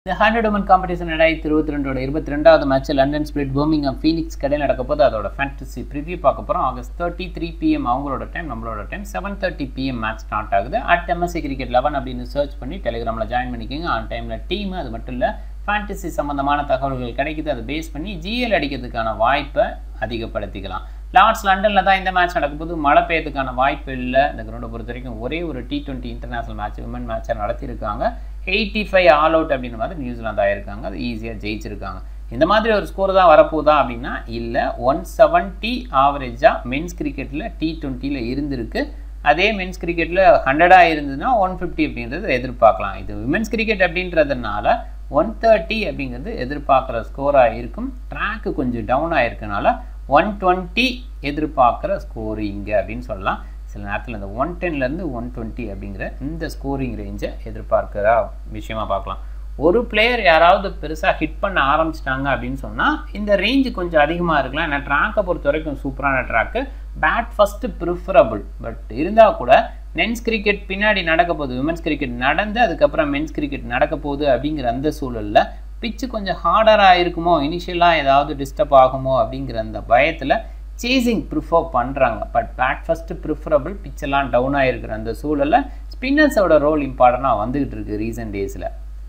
இந்த hundred woman competition ரெண்டாயிரத்தி இருபத்தி ரெண்டோட இருபத்தி ரெண்டாவது match London Spirit Birmingham Phoenix கடையில் நடக்க போது அதோட ஃபேண்டசி ப்ரிவியூ பார்க்க போகிறோம் ஆகஸ்ட் தேர்ட்டி த்ரீ பிஎம் அவங்களோட டைம் நம்மளோட time seven thirty PM match start ஆகுது அட் எம்எஸ்சி கிரிக்கெட் லெவன் அப்படின்னு சர்ச் பண்ணி டெலிகிராமில் ஜாயின் பண்ணிக்கோங்க ஆன் டைமில் டீம் அது மட்டும் இல்லை ஃபேண்டசி சம்மந்தமான தகவல்கள் கிடைக்குது அதை பேஸ் பண்ணி ஜிஎல் அடிக்கிறதுக்கான வாய்ப்பை அதிகப்படுத்திக்கலாம் லார்ட்ஸ் லண்டனில் தான் இந்த மேட்ச் நடக்கும்போது மழை பெய்யறதுக்கான வாய்ப்பு இல்லை இந்த கிரௌண்டை பொறுத்த வரைக்கும் ஒரே ஒரு T twenty international match women மேட்சை நடத்தியிருக்காங்க எயிட்டி ஃபைவ் ஆல் அவுட் அப்படின்ற மாதிரி நியூசிலாந்து ஆயிருக்காங்க அது ஈஸியாக ஜெயிச்சிருக்காங்க இந்த மாதிரி ஒரு ஸ்கோர் தான் வரப்போதா அப்படின்னா இல்லை ஒன் செவன்ட்டி ஆவரேஜாக மென்ஸ் கிரிக்கெட்டில் டி டுவெண்ட்டியில் இருந்திருக்கு அதே மென்ஸ் கிரிக்கெட்டில் ஹண்ட்ரடாக இருந்ததுன்னா ஒன் ஃபிஃப்டி அப்படின்றது எதிர்பார்க்கலாம் இது விமென்ஸ் கிரிக்கெட் அப்படின்றதுனால ஒன் தேர்ட்டி அப்படிங்கிறது எதிர்பார்க்குற ஸ்கோராக இருக்கும் ட்ராக்கு கொஞ்சம் டவுன் ஆயிருக்கனால ஒன் டுவெண்ட்டி எதிர்பார்க்குற ஸ்கோரிங் அப்படின்னு சொல்லலாம் சில நேரத்தில் இந்த ஒன் டென்லேருந்து ஒன் டுவெண்ட்டி அப்படிங்கிற இந்த ஸ்கோரிங் ரேஞ்சை எதிர்பார்க்குற விஷயமா பார்க்கலாம் ஒரு பிளேயர் யாராவது பெருசாக ஹிட் பண்ண ஆரம்பிச்சிட்டாங்க அப்படின்னு சொன்னால் இந்த ரேஞ்சு கொஞ்சம் அதிகமாக இருக்கலாம் ஏன்னா ட்ராக்கை பொறுத்த வரைக்கும் சூப்பரான track bat first preferable but இருந்தால் கூட மென்ஸ் கிரிக்கெட் பின்னாடி நடக்க போகுது விமன்ஸ் கிரிக்கெட் நடந்து அதுக்கப்புறம் மென்ஸ் கிரிக்கெட் நடக்க போகுது அப்படிங்கிற அந்த சூழலில் பிச்சு கொஞ்சம் ஹார்டராக இருக்குமோ இனிஷியலாக ஏதாவது டிஸ்டர்ப் ஆகுமோ அப்படிங்கிற அந்த பயத்தில் சேசிங் ப்ரிஃபர் பண்ணுறாங்க பட் பேட் ஃபஸ்ட்டு ப்ரிஃபரபிள் பிச்செல்லாம் டவுன் ஆகிருக்கிற அந்த சூழலில் ஸ்பின்னர்ஸோட ரோல் இம்பார்ட்டண்ட்டாக வந்துகிட்டு இருக்கு ரீசன்ட் டேஸில்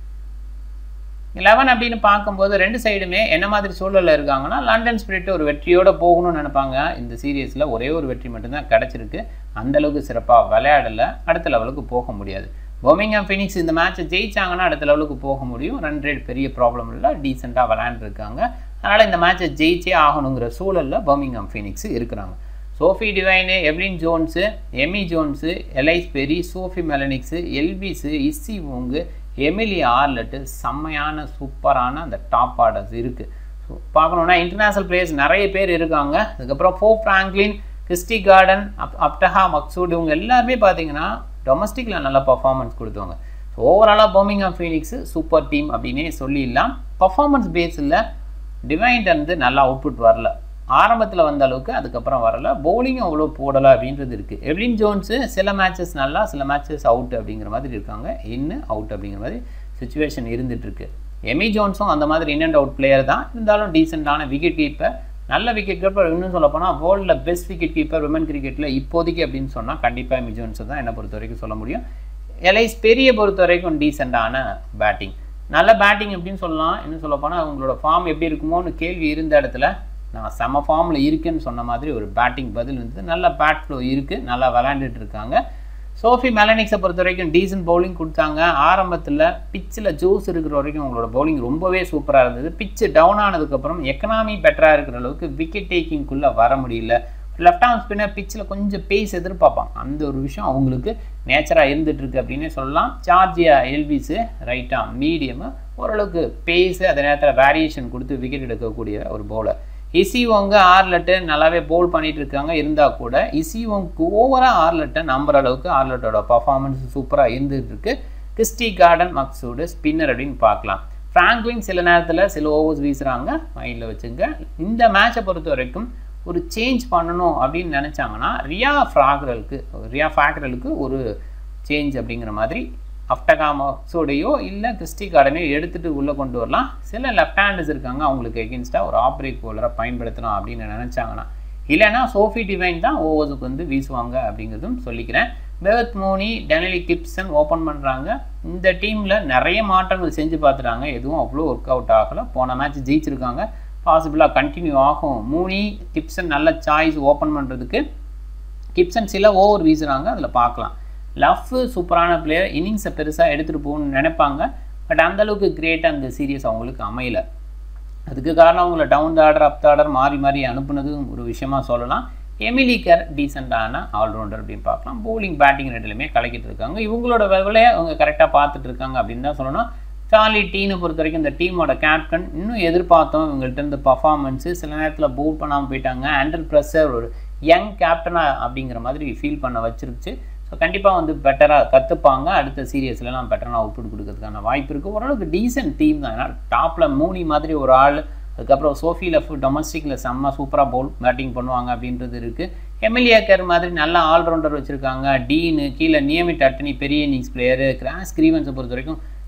லெவன் அப்படின்னு பார்க்கும்போது ரெண்டு சைடுமே என்ன மாதிரி சூழலில் இருக்காங்கன்னா லண்டன் ஸ்பிரிட் ஒரு வெற்றியோடு போகணும்னு நினைப்பாங்க இந்த சீரியஸில் ஒரே ஒரு வெற்றி மட்டும்தான் கிடச்சிருக்கு அந்தளவுக்கு சிறப்பாக விளையாடலை அடுத்த லெவலுக்கு போக முடியாது பர்மிங்ஹாம் ஃபினிக்ஸ் இந்த மேட்ச்சை ஜெயிச்சாங்கன்னா அடுத்த லெவலுக்கு போக முடியும் ரன் ரேட் பெரிய ப்ராப்ளம் இல்லை டீசெண்டாக விளையாண்டுருக்காங்க அதனால் இந்த மேட்ச்சை ஜெயிச்சே ஆகணுங்கிற சூழலில் பர்மிங்ஹாம் ஃபினிக்ஸ் இருக்கிறாங்க Sophie Devine Evelyn Jones Amy Jones Ellyse Perry Sophie Molineux Elwiss Issy Wong Emily Arlott செம்மையான சூப்பரான அந்த டாப் ஆர்டர்ஸ் இருக்குது ஸோ பார்க்கணுன்னா இன்டர்நேஷ்னல் பிளேயர்ஸ் நிறைய பேர் இருக்காங்க அதுக்கப்புறம் ஃபோ ஃப்ராங்க்லின் கிறிஸ்டி கார்டன் அப் அப்டஹா மக்சூட் இவங்க எல்லாருமே பார்த்தீங்கன்னா டொமஸ்டிக்கில் நல்ல பர்ஃபார்மன்ஸ் கொடுத்தவங்க ஸோ ஓவராலாக பர்மிங்ஹாம் ஃபீனிக்ஸு சூப்பர் டீம் அப்படின்னே சொல்லிடலாம் பர்ஃபார்மன்ஸ் பேஸில் டிவைன்ட் வந்து நல்லா அவுட்புட் வரல ஆரம்பத்தில் வந்த அளவுக்கு அதுக்கப்புறம் வரல பவுலிங்கும் அவ்வளோ போடலை அப்படின்றது இருக்குது எவ்லின் ஜோன்ஸு சில மேட்சஸ் நல்லா சில மேட்சஸ் அவுட் அப்படிங்கிற மாதிரி இருக்காங்க இன்னும் அவுட் அப்படிங்கிற மாதிரி சுச்சுவேஷன் இருந்துகிட்ருக்கு எமி ஜோன்ஸும் அந்த மாதிரி இன் அண்ட் அவுட் பிளேயர் தான் இருந்தாலும் டீசெண்டான விக்கெட் கீப்பர் நல்ல விக்கெட் கீப்பர் இன்னும் சொல்ல போனால் வேர்ல்டில் பெஸ்ட் விக்கெட் கீப்பர் விமன் கிரிக்கெட்டில் இப்போதைக்கு அப்படின்னு சொன்னால் கண்டிப்பாக எமி ஜோன்ஸை தான் என்னை பொறுத்த வரைக்கும் சொல்ல முடியும் எலைஸ் பெரிய பொறுத்த வரைக்கும் டீசெண்டான பேட்டிங் நல்ல பேட்டிங் எப்படின்னு சொல்லலாம் இன்னும் சொல்ல போனால் அவங்களோட ஃபார்ம் எப்படி இருக்குமோன்னு கேள்வி இருந்த இடத்துல நான் செம ஃபார்மில் இருக்குன்னு சொன்ன மாதிரி ஒரு பேட்டிங் பதில் இருந்தது நல்ல பேட் ஃப்ளோ இருக்குது நல்லா விளையாண்டுட்டு இருக்காங்க சோஃபி மெலனிக்ஸை பொறுத்த வரைக்கும் டீசன்ட் பவுலிங் கொடுத்தாங்க ஆரம்பத்தில் பிச்சில் ஜூஸ் இருக்கிற வரைக்கும் அவங்களோட பவுலிங் ரொம்பவே சூப்பராக இருந்தது பிச்சு டவுன் ஆனதுக்கப்புறம் எக்கனாமி பெட்டராக இருக்கிற அளவுக்கு விக்கெட் டேக்கிங்குள்ளே வர முடியல லெஃப்ட் ஆர்ம் ஸ்பின்னர் பிச்சில் கொஞ்சம் பேஸ் எதிர்பார்ப்பாங்க அந்த ஒரு விஷயம் அவங்களுக்கு நேச்சராக இருந்துட்டு இருக்கு அப்படின்னே சொல்லலாம் Georgia Elwiss right arm medium ஓரளவுக்கு பேஸு அதே நேரத்தில் வேரியேஷன் கொடுத்து விக்கெட் எடுக்கக்கூடிய ஒரு பவுலர் இசிவோங்க ஆர்லெட்டு நல்லாவே போல் பண்ணிட்டு இருக்காங்க இருந்தால் கூட இசிவோங்க்கு ஓவராக ஆர்லெட்டை நம்புற அளவுக்கு ஆர்லெட்டோட பர்ஃபார்மன்ஸ் சூப்பராக இருந்துட்டு இருக்கு கிறிஸ்டி கார்டன் மக்சூடு ஸ்பின்னர் அப்படின்னு பார்க்கலாம் ஃப்ராங்க்லின் சில நேரத்தில் சில ஓவர்ஸ் வீசுகிறாங்க மைண்டில் வச்சுங்க இந்த மேட்சை பொறுத்த வரைக்கும் ஒரு சேஞ்ச் பண்ணணும் அப்படின்னு நினச்சாங்கன்னா ரியா ஃப்ராக்ரலுக்கு ரியா ஃப்ராக்ரலுக்கு ஒரு சேஞ்ச் அப்படிங்கிற மாதிரி அப்டகாமோடையோ இல்லை கிறிஸ்டி கார்டனையோ எடுத்துகிட்டு உள்ளே கொண்டு வரலாம் சில லெஃப்ட் ஹேண்டர்ஸ் இருக்காங்க அவங்களுக்கு எகென்ஸ்டாக ஒரு ஆப்ரேட் போலரை பயன்படுத்தலாம் அப்படின்னு நினச்சாங்கன்னா இல்லைனா சோஃபி டிவைன் தான் ஓவர்ஸுக்கு வந்து வீசுவாங்க அப்படிங்கிறதும் சொல்லிக்கிறேன் பெவத் மோனி டெனலி கிப்சன் ஓப்பன் பண்ணுறாங்க இந்த டீமில் நிறைய மாற்றங்கள் செஞ்சு பார்த்துட்டாங்க எதுவும் அவ்வளோ ஒர்க் அவுட் ஆகலை போன மேட்ச் ஜெயிச்சிருக்காங்க பாசிபிளாக கண்டினியூ ஆகும் மூனி கிப்சன் நல்ல சாய்ஸ் ஓப்பன் பண்ணுறதுக்கு கிப்சன் சில ஓவர் வீசுகிறாங்க அதில் பார்க்கலாம் லவ் சூப்பரான பிளேயர் இன்னிங்ஸை பெருசாக எடுத்துகிட்டு போகணும்னு நினைப்பாங்க பட் அந்தளவுக்கு கிரேட்டாக அந்த சீரியஸ் அவங்களுக்கு அமையல அதுக்கு காரணம் அவங்கள down the order up the order மாறி மாறி அனுப்புனது ஒரு விஷயமா சொல்லலாம் எமிலி கேர் டீசெண்டான ஆல்ரவுண்டர் அப்படின்னு பார்க்கலாம் பவுலிங் பேட்டிங் ரெண்டுலையுமே கலக்கிட்டு இருக்காங்க இவங்களோட வேலையை அவங்க கரெக்டாக பார்த்துட்டு இருக்காங்க அப்படின்னு தான் சொல்லணும் சார்லி டீனை பொறுத்த வரைக்கும் இந்த டீமோட கேப்டன் இன்னும் எதிர்பார்த்தோம் இவங்கள்ட்ட இந்த பர்ஃபார்மன்ஸு சில நேரத்தில் பவுல் பண்ணாமல் போயிட்டாங்க அண்டர் ப்ரெஷர் ஒரு யங் கேப்டனாக அப்படிங்கிற மாதிரி ஃபீல் பண்ண வச்சிருச்சு ஸோ கண்டிப்பாக வந்து பெட்டராக கற்றுப்பாங்க அடுத்த சீரியஸ்லாம் பெட்டராக அவுட்புட் கொடுக்கறதுக்கான வாய்ப்பு இருக்குது ஓரளவுக்கு டீசென்ட் டீம் தான் ஏன்னா டாப்பில் மூணி மாதிரி ஒரு ஆள் அதுக்கப்புறம் சோஃபி லெஃப் டொமஸ்டிக்கில் செம்ம சூப்பராக பவுல் பேட்டிங் பண்ணுவாங்க அப்படின்றது இருக்குது எம்எல்ஏக்கர் மாதிரி நல்ல ஆல்ரவுண்டர் வச்சுருக்காங்க டீனு கீழே நியமிட் அட்டனி பெரிய இன்னிங்ஸ் பிளேயரு கிராஸ் கிரீவன்ஸை பொறுத்த வரைக்கும்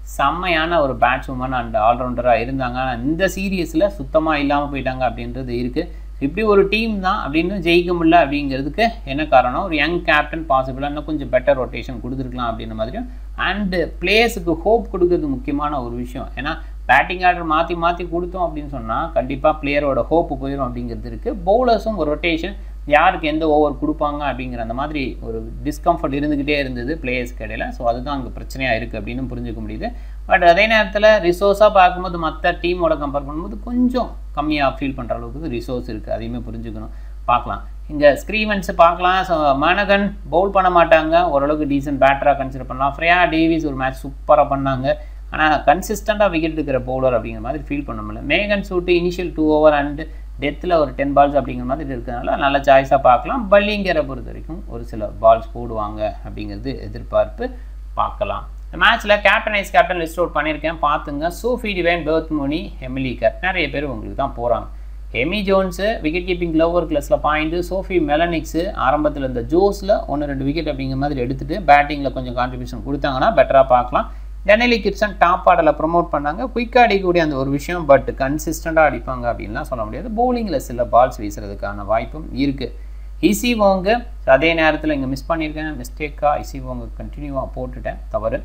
செம்மையான ஒரு பேட்ஸ்வுமன் அண்ட் ஆல்ரவுண்டராக இருந்தாங்க ஆனால் இந்த சீரியஸில் சுத்தமாக இல்லாமல் போயிட்டாங்க அப்படின்றது இருக்குது இப்படி ஒரு டீம் தான் அப்படின்னு ஜெயிக்க முடியல அப்படிங்கிறதுக்கு என்ன காரணம் ஒரு யங் கேப்டன் பாசிபிளாக இன்னும் கொஞ்சம் பெட்டர் ரொட்டேஷன் கொடுத்துருக்கலாம் அப்படின்ற மாதிரியும் அண்டு பிளேயர்ஸுக்கு ஹோப் கொடுக்கறது முக்கியமான ஒரு விஷயம் ஏன்னா பேட்டிங் ஆர்டர் மாற்றி மாற்றி கொடுத்தோம் அப்படின்னு சொன்னால் கண்டிப்பாக பிளேயரோட ஹோப்பு போயிடும் அப்படிங்கிறது இருக்குது பவுலர்ஸும் ஒரு ரொட்டேஷன் யாருக்கு எந்த ஓவர் கொடுப்பாங்க அப்படிங்கிற அந்த மாதிரி ஒரு டிஸ்கம்ஃபர்ட் இருந்துக்கிட்டே இருந்தது பிளேயர்ஸ்க்கு இடையில ஸோ அதுதான் அங்கே பிரச்சனையாக இருக்குது அப்படின்னு புரிஞ்சுக்க முடியுது பட் அதே நேரத்தில் ரிசோர்ஸாக பார்க்கும்போது மற்ற டீமோட கம்பேர் பண்ணும்போது கொஞ்சம் கம்மியாக ஃபீல் பண்ணுற அளவுக்கு ரிசோர்ஸ் இருக்குது அதையுமே புரிஞ்சுக்கணும் பார்க்கலாம் இங்கே ஸ்க்ரீவன்ஸ் பார்க்கலாம் ஸோ மனகன் பவுல் பண்ண மாட்டாங்க ஓரளவுக்கு டீசென்ட் பேட்டராக கன்சிடர் பண்ணலாம் ஃப்ரேயா டேவிஸ் ஒரு மேட்ச் சூப்பராக பண்ணாங்க ஆனால் கன்சிஸ்டண்ட்டாக விக்கெட் எடுக்கிற பவுலர் அப்படிங்கிற மாதிரி ஃபீல் பண்ண முடியல Megan Schutt initial two over and டெத்தில் ஒரு டென் பால்ஸ் அப்படிங்கிற மாதிரி இருக்கிறதுனால நல்ல சாய்ஸாக பார்க்கலாம் பல்லிங்கரை பொறுத்த வரைக்கும் ஒரு சில பால்ஸ் போடுவாங்க அப்படிங்கிறது எதிர்பார்ப்பு பார்க்கலாம் இந்த மேட்ச்சில் கேப்டன் ஐஸ் கேப்டன் லிஸ்ட் அவுட் பண்ணியிருக்கேன் பார்த்துங்க சோஃபி டிவைன் பேர்த் மோனி எமிலிகர் நிறைய பேர் உங்களுக்கு தான் போகிறாங்க Amy Jones wicket keeping lower கிளாஸில் பாயிண்ட்டு சோஃபி மெலனிக்ஸு ஆரம்பத்தில் இந்த ஜோஸில் ஒன்று ரெண்டு விக்கெட் அப்படிங்கிற மாதிரி எடுத்துகிட்டு பேட்டிங்கில் கொஞ்சம் கான்ட்ரிபியூஷன் கொடுத்தாங்கன்னா பெட்டராக பார்க்கலாம் டெனலி கிப்சன் டாப் ஆர்டரில் ப்ரொமோட் பண்ணாங்க குயிக்காக அடிக்கக்கூடிய அந்த ஒரு விஷயம் பட் கன்சிஸ்டண்ட்டாக அடிப்பாங்க அப்படின்லாம் சொல்ல முடியாது பவுலிங்கில் சில பால்ஸ் வீசுறதுக்கான வாய்ப்பும் இருக்குது இசி வோங்க அதே நேரத்தில் இங்கே மிஸ் பண்ணியிருக்கேன் மிஸ்டேக்காக இசி வோங்க கண்டினியூவாக போட்டுட்டேன் தவறு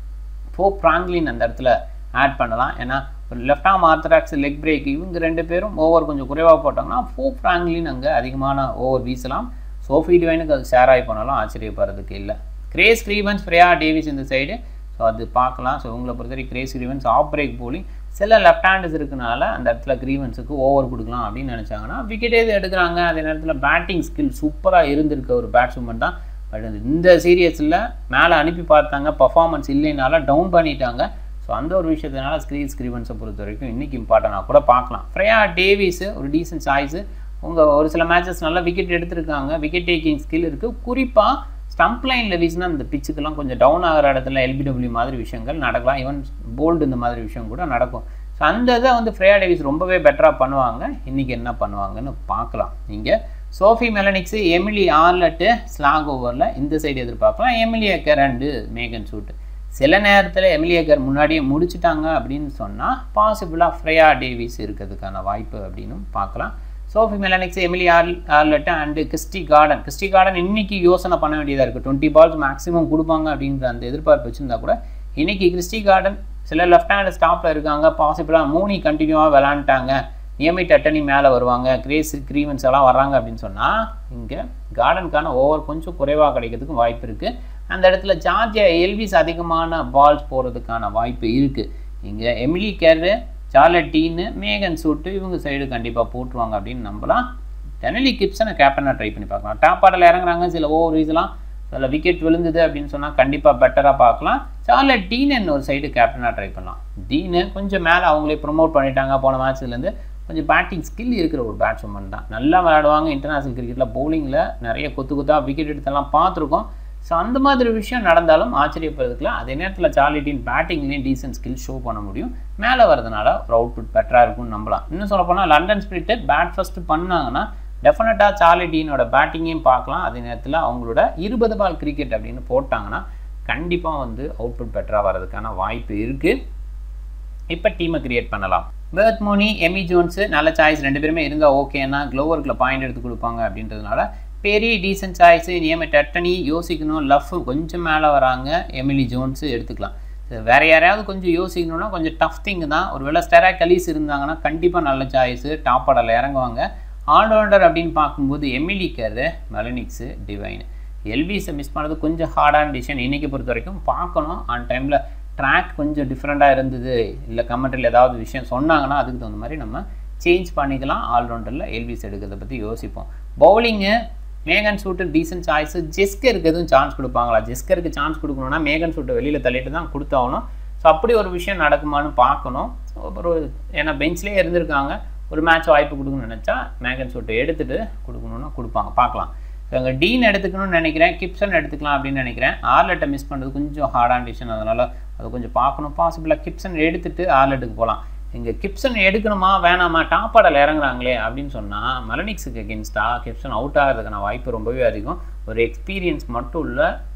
ஃபோ ப்ராங்க்லின் அந்த இடத்துல ஆட் பண்ணலாம் ஏன்னா ஒரு left arm orthodox leg break இவங்க ரெண்டு பேரும் ஓவர் கொஞ்சம் குறைவாக போட்டாங்கன்னா ஃபோ ஃப்ராங்க்லின் அங்கே அதிகமான ஓவர் வீசலாம் சோஃபி டிவைனுக்கு அது ஷேர் ஆகி போனாலும் ஆச்சரியப்படுறதுக்கு இல்லை கிரேஸ் கிரீவன்ஸ் ஃப்ரேயா டேவிஸ் இந்த சைடு ஸோ அது பார்க்கலாம் ஸோ உங்களை பொறுத்த வரைக்கும் Grace Scrivens off break bowling சில லெஃப்ட் ஹேண்டர்ஸ் இருக்கனால அந்த இடத்துல கிரீவன்ஸுக்கு ஓவர் கொடுக்கலாம் அப்படின்னு நினச்சாங்கன்னா விக்கெட்டே இது எடுக்கிறாங்க அதே நேரத்தில் பேட்டிங் ஸ்கில் சூப்பராக இருந்திருக்க ஒரு பேட்ஸ்மேன் தான் பட் இந்த சீரியஸில் மேலே அனுப்பி பார்த்தாங்க பர்ஃபார்மன்ஸ் இல்லைனால டவுன் பண்ணிட்டாங்க ஸோ அந்த ஒரு விஷயத்தினால ஸ்க்ரீன் ஸ்க்ரீவன்ஸை பொறுத்த வரைக்கும் இன்றைக்கி இம்பார்ட்டனாக கூட பார்க்கலாம் ஃப்ரேயா டேவிஸு ஒரு டீசன்ட் சாய்ஸு உங்கள் ஒரு சில மேட்சஸ் நல்லா விக்கெட் எடுத்திருக்காங்க விக்கெட் டேக்கிங் ஸ்கில் இருக்குது குறிப்பாக ஸ்டம்ப் லைனில் வீசினா அந்த பிச்சுக்கெல்லாம் கொஞ்சம் டவுன் ஆகிற இடத்துல எல்பிடபிள்யூ மாதிரி விஷயங்கள் நடக்கலாம் ஈவன் போல்டு இந்த மாதிரி விஷயம் கூட நடக்கும் ஸோ அந்த இதை வந்து ஃப்ரேயா டேவிஸ் ரொம்பவே பெட்டராக பண்ணுவாங்க இன்றைக்கி என்ன பண்ணுவாங்கன்னு பார்க்கலாம் நீங்கள் Sophie Molineux Emily Arlott slog ஓவரில் இந்த சைடு எதிர்பார்க்கலாம் எமிலியா கரண்டு மேகன் சூட்டு சில நேரத்தில் எமிலியக்கர் முன்னாடியே முடிச்சிட்டாங்க அப்படின்னு சொன்னால் பாசிபிளாக ஃப்ரேயா டேவிஸ் இருக்கிறதுக்கான வாய்ப்பு அப்படின்னும் பார்க்கலாம் சோஃபி மெலானிக்ஸ் எமிலி ஆர் Arlott and Kirstie Gordon Kirstie Gordon இன்னைக்கு யோசனை பண்ண வேண்டியதாக இருக்குது டுவெண்ட்டி பால்ஸ் மேக்ஸிமம் கொடுப்பாங்க அப்படின்ற அந்த எதிர்பார்ப்பு வச்சுருந்தா கூட இன்னைக்கு கிறிஸ்டி கார்டன் சில லெஃப்ட் ஹேண்ட் ஸ்டாப்பில் இருக்காங்க பாசிபிளாக மூணி கண்டினியூவாக விளாண்டுட்டாங்க நியமிட் அட்டனி மேலே வருவாங்க கிரேஸ் கிரீவன்ஸ் எல்லாம் வர்றாங்க அப்படின்னு சொன்னால் இங்கே கார்டனுக்கான ஓவர் கொஞ்சம் குறைவாக கிடைக்கிறதுக்கு வாய்ப்பு இருக்குது அந்த இடத்துல ஜார்ஜியா எல்விஸ் அதிகமான பால்ஸ் போகிறதுக்கான வாய்ப்பு இருக்குது இங்கே எமிலி கேரு சார்லட்டீன்னு மேகன் சூட்டு இவங்க சைடு கண்டிப்பாக போட்டுருவாங்க அப்படின்னு நம்பலாம் டெனலி கிப்ஸனை கேப்டனாக ட்ரை பண்ணி பார்க்கலாம் டாப் ஆர்டரில் இறங்குறாங்க சில ஓவர் வீசலாம் சில விக்கெட் விழுந்தது அப்படின்னு சொன்னால் கண்டிப்பாக பெட்டராக பார்க்கலாம் சார்லட் டீன் ஒரு சைடு கேப்டனாக ட்ரை பண்ணலாம் டீனு கொஞ்சம் மேலே அவங்களே ப்ரொமோட் பண்ணிட்டாங்க போன மேட்ச்லேருந்து கொஞ்சம் பேட்டிங் ஸ்கில் இருக்கிற ஒரு பேட்ஸ்மேன் தான் நல்லா விளையாடுவாங்க இன்டர்நேஷ்னல் கிரிக்கெட்டில் பவுலிங்கில் நிறைய கொத்து கொத்தாக விக்கெட் எடுத்தெல்லாம் பார்த்துருக்கோம் ஸோ அந்த மாதிரி விஷயம் நடந்தாலும் ஆச்சரியப்படுறதுக்குல அதே நேரத்தில் சார்லிட்டின் பேட்டிங்லேயும் டீசென்ட் ஸ்கில் ஷோ பண்ண முடியும் மேலே வரதுனால ஒரு அவுட்புட் பெட்டராக இருக்கும்னு நம்பலாம் இன்னும் சொல்ல போனால் லண்டன் ஸ்பிரிட்டு பேட் ஃபஸ்ட்டு பண்ணாங்கன்னா டெஃபினட்டாக சார்லிட்டீனோட பேட்டிங்கையும் பார்க்கலாம் அதே நேரத்தில் அவங்களோட இருபது பால் கிரிக்கெட் அப்படின்னு போட்டாங்கன்னா கண்டிப்பாக வந்து அவுட்புட் பெட்டராக வர்றதுக்கான வாய்ப்பு இருக்குது இப்போ டீமை கிரியேட் பண்ணலாம் பேர்த் மோனி எமி ஜோன்ஸு நல்ல சாய்ஸ் ரெண்டு பேருமே இருந்தால் ஓகேன்னா க்ளோவர்க்கில் பாயிண்ட் எடுத்து கொடுப்பாங்க அப்படின்றதுனால பெரிய டீசன்ட் சாய்ஸு நியம டட்டனி யோசிக்கணும் லஃப் கொஞ்சம் மேலே வராங்க எமிலி ஜோன்ஸு எடுத்துக்கலாம் வேறு யாரையாவது கொஞ்சம் யோசிக்கணும்னா கொஞ்சம் டஃப் திங் தான் ஒரு வேளை ஸ்டெரா கலீஸ் இருந்தாங்கன்னா கண்டிப்பாக நல்ல சாய்ஸு டாப் ஆர்டரில் இறங்குவாங்க ஆல்ரவுண்டர் அப்படின்னு பார்க்கும்போது எமிலி கேரு மெலனிக்ஸு டிவைன் எல்விஸை மிஸ் பண்ணது கொஞ்சம் ஹார்டான டிசிஷன் இன்றைக்கி பொறுத்த வரைக்கும் பார்க்கணும் ஆன் டைமில் ட்ராக் கொஞ்சம் டிஃப்ரெண்ட்டாக இருந்தது இல்லை கமெண்ட்ரியில் ஏதாவது விஷயம் சொன்னாங்கன்னா அதுக்கு தகுந்த மாதிரி நம்ம சேஞ்ச் பண்ணிக்கலாம் ஆல்ரவுண்டரில் எல்விஸ் எடுக்கிறத பற்றி யோசிப்போம் பவுலிங்கு மேகன் சூட்டு டீசன்ட் சாய்ஸு ஜெஸ்கருக்கு எதுவும் சான்ஸ் கொடுப்பாங்களா ஜெஸ்கருக்கு சான்ஸ் கொடுக்கணும்னா மேகன் சூட்டை வெளியில் தள்ளிட்டு தான் கொடுத்தாகணும் ஸோ அப்படி ஒரு விஷயம் நடக்குமான்னு பார்க்கணும் ஸோ ஒரு ஏன்னா பெஞ்ச்லேயே இருந்திருக்காங்க ஒரு மேட்ச் வாய்ப்பு கொடுக்கணும்னு நினச்சா மேகன் சூட்டை எடுத்துகிட்டு கொடுக்கணுன்னா கொடுப்பாங்க பார்க்கலாம் ஸோ அங்கே டீன் எடுத்துக்கணும்னு நினைக்கிறேன் கிப்சன் எடுத்துக்கலாம் அப்படின்னு நினைக்கிறேன் ஆர்லெட்டை மிஸ் பண்ணுறது கொஞ்சம் ஹார்டான டிசிஷன் அதனால் அது கொஞ்சம் பார்க்கணும் பாசிபிளாக கிப்சன் எடுத்துகிட்டு ஆர்லெட்டுக்கு போகலாம் இங்கே கிப்சன் எடுக்கணுமா வேணாமா டாப் ஆடல் இறங்குறாங்களே அப்படின்னு சொன்னால் மெலனிக்ஸுக்கு அகேன்ஸ்டாக கிப்சன் அவுட் ஆகிறதுக்கான வாய்ப்பு ரொம்பவே அதிகம் ஒரு எக்ஸ்பீரியன்ஸ் மட்டும் இல்லை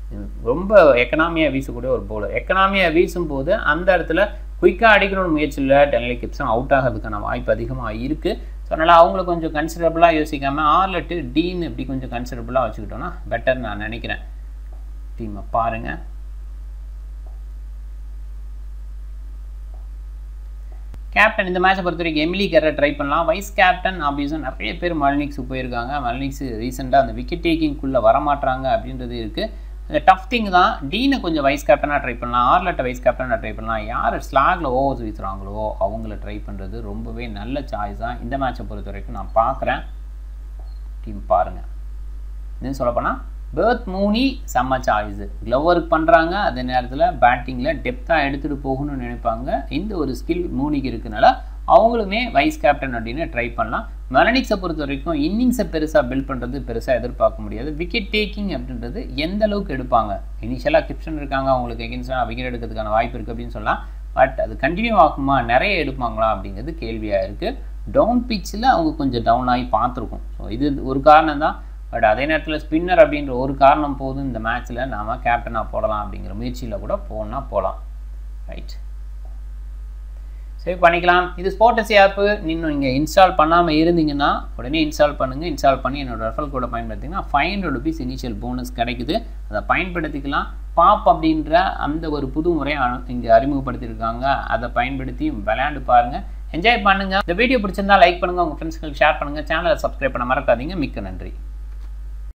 ரொம்ப எக்கனாமியாக வீசக்கூடிய ஒரு பவுலர் எக்கனாமியாக வீசும் போது அந்த இடத்துல குயிக்காக அடிக்கணும்னு முயற்சியில் டென்லி கிப்ஸும் அவுட் ஆகிறதுக்கான வாய்ப்பு அதிகமாக இருக்குது ஸோ அதனால் அவங்கள கொஞ்சம் கன்சிடரபுளாக யோசிக்காமல் ஆர்லெட்டு டீன் இப்படி கொஞ்சம் கன்சிடரபுளாக வச்சுக்கிட்டோன்னா பெட்டர் நான் நினைக்கிறேன் டீமை பாருங்கள் கேப்டன் இந்த மேட்சை பொறுத்த வரைக்கும் எமிலி கரை ட்ரை பண்ணலாம் வைஸ் கேப்டன் ஆப்வியஸாக நிறைய பேர் மல்னிக்ஸ் போயிருக்காங்க மல்னிக்ஸ் ரீசெண்டாக அந்த விக்கெட் டேக்கிங்குள்ளே வரமாட்டாங்க அப்படின்றது இருக்குது இந்த டஃப் திங் தான் டீனை கொஞ்சம் வைஸ் கேப்டனாக ட்ரை பண்ணலாம் ஆர்லெட்டை வைஸ் கேப்டனாக ட்ரை பண்ணலாம் யார் ஸ்லாகில் ஓவர்ஸ் வீசுகிறாங்களோ அவங்கள ட்ரை பண்ணுறது ரொம்பவே நல்ல சாய்ஸ் தான் இந்த மேட்சை பொறுத்த வரைக்கும் நான் பார்க்குறேன் டீம் பாருங்கள் இன்னும் சொல்லப்போனால் பேர்த் மூனி செம்ம சாய்ஸு க்ளவ் ஒர்க் பண்ணுறாங்க அதே நேரத்தில் பேட்டிங்கில் டெப்த்தாக எடுத்துகிட்டு போகணும்னு நினைப்பாங்க இந்த ஒரு ஸ்கில் மூனிக்கு இருக்கனால அவங்களுமே வைஸ் கேப்டன் அப்படின்னு ட்ரை பண்ணலாம் மெலனிக்ஸை பொறுத்த வரைக்கும் இன்னிங்ஸை பெருசாக பில்ட் பண்ணுறது பெருசாக எதிர்பார்க்க முடியாது விக்கெட் டேக்கிங் அப்படின்றது எந்த அளவுக்கு எடுப்பாங்க இனிஷியலாக கிப்ஷன் இருக்காங்க அவங்களுக்கு எகென்ஸ்டாக விக்கெட் எடுக்கிறதுக்கான வாய்ப்பு இருக்குது அப்படின்னு சொல்லலாம் பட் அது கண்டினியூ ஆகுமா நிறைய எடுப்பாங்களா அப்படிங்கிறது கேள்வியாக இருக்குது டவுன் பிச்சில் அவங்க கொஞ்சம் டவுன் ஆகி பார்த்துருக்கோம் ஸோ இது ஒரு காரணம் தான் பட் அதே நேரத்தில் ஸ்பின்னர் அப்படின்ற ஒரு காரணம் போதும் இந்த மேட்ச்சில் நாம் கேப்டனாக போடலாம் அப்படிங்கிற முயற்சியில் கூட போனால் போகலாம் ரைட் சேவ் பண்ணிக்கலாம் இது ஸ்போர்ட்டஸ் ஆப்பு இன்னும் நீங்கள் இன்ஸ்டால் பண்ணாமல் இருந்தீங்கன்னா உடனே இன்ஸ்டால் பண்ணுங்கள் இன்ஸ்டால் பண்ணி என்னோட ரெஃபல் கூட பயன்படுத்திங்கன்னா five hundred rupees initial bonus கிடைக்குது அதை பயன்படுத்திக்கலாம் பாப் அப்படின்ற அந்த ஒரு புது முறையை இங்கே அறிமுகப்படுத்தியிருக்காங்க அதை பயன்படுத்தி விளையாண்டு பாருங்கள் என்ஜாய் பண்ணுங்கள் இந்த வீடியோ பிடிச்சிருந்தா லைக் பண்ணுங்கள் உங்கள் ஃப்ரெண்ட்ஸ்களுக்கு ஷேர் பண்ணுங்கள் சேனலை சப்ஸ்கிரைப் பண்ண மறக்காதீங்க மிக்க நன்றி